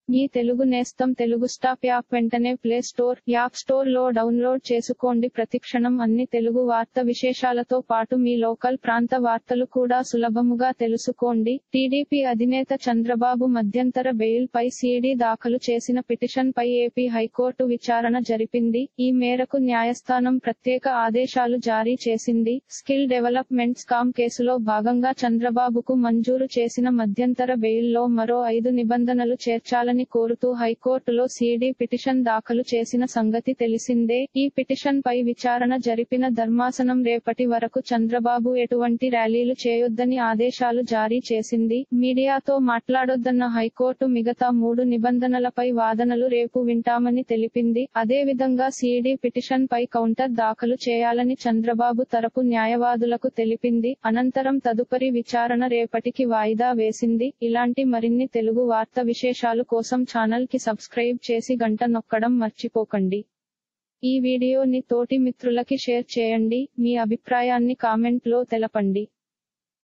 మీ తెలుగు నేస్తం Telugu stop app వెంటనే play store app store లో డౌన్లోడ్ చేసుకోండి ప్రతిక్షణం అన్ని తెలుగు వార్త విశేషాలతో పాటు మీ లోకల్ ప్రాంత వార్తలు కూడా సులభముగా తెలుసుకోండి టీడీపీ అధినేత చంద్రబాబు మధ్యంతర బెయిల్ పై సిడి దాఖలు చేసిన పిటిషన్ పై ఏపీ హైకోర్టు విచారణ జరిపింది ఈ మేరకు న్యాయస్థానం ప్రత్యేక ఆదేశాలు జారీ చేసింది స్కిల్ డెవలప్మెంట్ స్కామ్ కేసులో భాగంగా చంద్రబాబుకు మంజూరు చేసిన మధ్యంతర బెయిల్లో మరో ఐదు నిబంధనలు చేర్చాలని కోరుతూ హైకోర్టులో సిడి పిటిషన్ దాఖలు చేసిన సంగతి తెలిసిందే ఈ పిటిషన్ పై విచారణ జరిపిన ధర్మాసనం రేపటి వరకు చంద్రబాబు ఎటువంటి ర్యాలీలు చేయొద్దని ఆదేశాలు జారీ చేసింది మీడియాతో మాట్లాడొద్దన్న హైకోర్టు మిగతా మూడు నిబంధనలపై వాదనలు రేపు వింటామని తెలిపింది అదేవిధంగా సిడి పిటిషన్ పై కౌంటర్ దాఖలు చేయాలని చంద్రబాబు తరపు న్యాయవాదులకు తెలిపింది అనంతరం తదుపరి విచారణ రేపటికి వాయిదా వేసింది ఇలాంటి మరిన్ని తెలుగు వార్త విశేషాలు కోసం ఛానల్ కి సబ్స్క్రైబ్ చేసి గంట నొక్కడం మర్చిపోకండి ఈ వీడియోని తోటి మిత్రులకి షేర్ చేయండి మీ అభిప్రాయాన్ని కామెంట్ లో తెలపండి